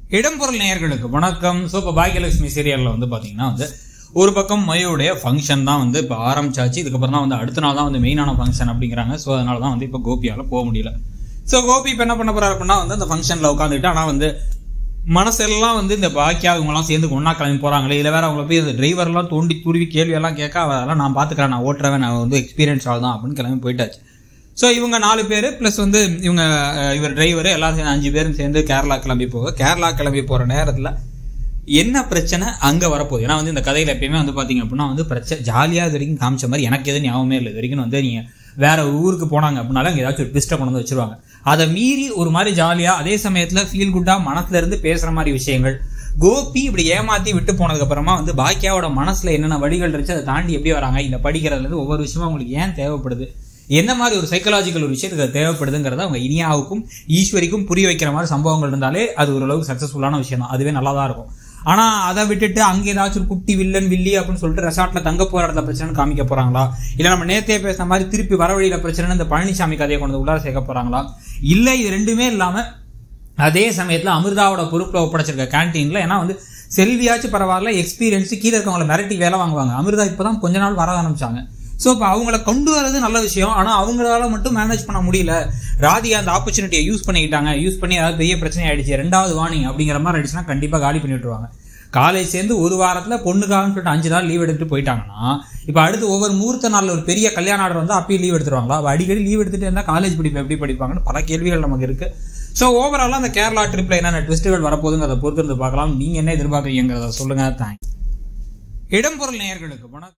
இடம்பொருள் நேயர்களுக்கு வணக்கம் ஸோ இப்போ பாக்கியலட்சுமி சீரியலில் வந்து பார்த்தீங்கன்னா வந்து ஒரு பக்கம் மயோடைய ஃபங்க்ஷன் தான் வந்து இப்போ ஆரம்பிச்சாச்சு இதுக்கப்புறம் தான் வந்து அடுத்த நாள் தான் வந்து மெயினான ஃபங்க்ஷன் அப்படிங்கிறாங்க ஸோ அதனால தான் வந்து இப்போ கோபியால் போக முடியல ஸோ கோபி இப்போ என்ன பண்ண போறாரு அப்படின்னா வந்து அந்த ஃபங்க்ஷனில் உட்காந்துட்டு ஆனால் வந்து மனசெல்லாம் வந்து இந்த பாக்கியா இவங்கெல்லாம் சேர்ந்து ஒன்றா கிளம்பி போகிறாங்களே இதில் வேற அவங்கள போய் இந்த டிரைவர்லாம் தோண்டி துருவி கேள்வியெல்லாம் கேட்க அவ அதெல்லாம் நான் பார்த்துக்கிறேன் நான் ஓட்டுறவன் நான் வந்து எக்ஸ்பீரியன்ஸ் ஆள் தான் அப்படின்னு கிளம்பி போயிட்டாச்சு ஸோ இவங்க நாலு பேர் ப்ளஸ் வந்து இவங்க அஹ், இவர் டிரைவர் எல்லாரும் சேர்ந்து அஞ்சு பேரும் சேர்ந்து கேரளா கிளம்பி போக கேரளா கிளம்பி போகிற நேரத்தில் என்ன பிரச்சனை அங்கே வரப்போகுது ஏன்னா வந்து இந்த கதையில் எப்பயுமே வந்து பார்த்தீங்க அப்படின்னா வந்து பிரச்சனை ஜாலியாக இது வரைக்கும் காமிச்ச மாதிரி எனக்கு எதுவும் ஞாபகமே இல்லை இது வரைக்கும் வந்து நீங்கள் வேற ஒரு ஊருக்கு போனாங்க அப்படின்னாலும் அங்கே ஏதாச்சும் ஒரு ட்விஸ்ட்டை கொண்டு வந்து வச்சிருவாங்க அதை மீறி ஒரு மாதிரி ஜாலியாக அதே சமயத்தில் ஃபீல் குட்டாக மனசுல இருந்து பேசுகிற மாதிரி விஷயங்கள் கோபி இப்படி ஏமாத்தி விட்டு போனதுக்கு அப்புறமா வந்து பாக்கியாவோட மனசுல என்னென்ன வழிகள் இருந்துச்சு அதை தாண்டி எப்படி வராங்க இந்த படிக்கிறதுல இருந்து ஒவ்வொரு விஷயமும் அவங்களுக்கு ஏன் தேவைப்படுது என்ன மாதிரி ஒரு சைக்கலாஜிக்கல் ஒரு விஷயத்துக்கு அது தேவைப்படுதுங்கிறத அவங்க இனியாவுக்கும் ஈஸ்வரிக்கும் புரிய வைக்கிற மாதிரி சம்பவங்கள் இருந்தாலே அது ஓரளவுக்கு சக்ஸஸ்ஃபுல்லான விஷயம் தான் அதுவே நல்லா தான் இருக்கும் ஆனா அதை விட்டுட்டு அங்க ஏதாச்சும் ஒரு குட்டி வில்லன் வில்லி அப்படின்னு சொல்லிட்டு ரெசார்ட்ல தங்க போற இடத்துல பிரச்சனை காமிக்க போறாங்களா இல்ல நம்ம நேத்தே பேசின மாதிரி திருப்பி வர வழியில பிரச்சனை இந்த பழனிசாமி கதையை கொண்டு வந்து உள்ளார சேர்க்க போறாங்களா இல்ல இது ரெண்டுமே இல்லாம அதே சமயத்துல அமிர்தாவோட பொறுப்புல ஒப்படைச்சிருக்க கேன்டீன்ல ஏன்னா வந்து செல்வியாச்சும் பரவாயில்ல எக்ஸ்பீரியன்ஸ் கீழே இருக்கவங்களை மிரட்டி வேலை வாங்குவாங்க அமிர்தா இப்பதான் கொஞ்ச நாள் வர ஆரம்பிச்சாங்க ஸோ இப்போ அவங்கள கொண்டு வரது நல்ல விஷயம் ஆனால் அவங்களால மட்டும் மேனேஜ் பண்ண முடியல ராதிகா அந்த ஆப்பர்ச்சுனிட்டியை யூஸ் பண்ணிக்கிட்டாங்க யூஸ் பண்ணி ஏதாவது பெரிய பிரச்சனை ஆயிடுச்சு ரெண்டாவது வார்னிங் அப்படிங்கிற மாதிரி ஆயிடுச்சுன்னா கண்டிப்பாக காலி பண்ணி விட்டுருவாங்க காலேஜ் சேர்ந்து ஒரு வாரத்தில் பொண்ணுக்காகன்னு சொல்லிட்டு அஞ்சு நாள் லீவ் எடுத்துட்டு போயிட்டாங்கன்னா இப்போ அடுத்து ஒவ்வொரு முகூர்த்த நாளில் ஒரு பெரிய கல்யாண ஆர்டர் வந்து அப்பயும் லீவ் எடுத்துருவாங்களா அப்ப அடிக்கடி லீவ் எடுத்துட்டு இருந்தால் காலேஜ் படிப்பு எப்படி படிப்பாங்கன்னு பல கேள்விகள் நமக்கு இருக்கு ஸோ ஓவராலாக அந்த கேரளா ட்ரிப்பில் என்னென்ன ட்விஸ்ட்டுகள் வரப்போகுதுங்கிறத பொறுத்து இருந்து பார்க்கலாம் நீங்கள் என்ன எதிர்பார்க்குறீங்கிறத சொல்லுங்கள் தேங்க்ஸ் இடம்பொருள் நேயர்களுக்கு வணக்கம்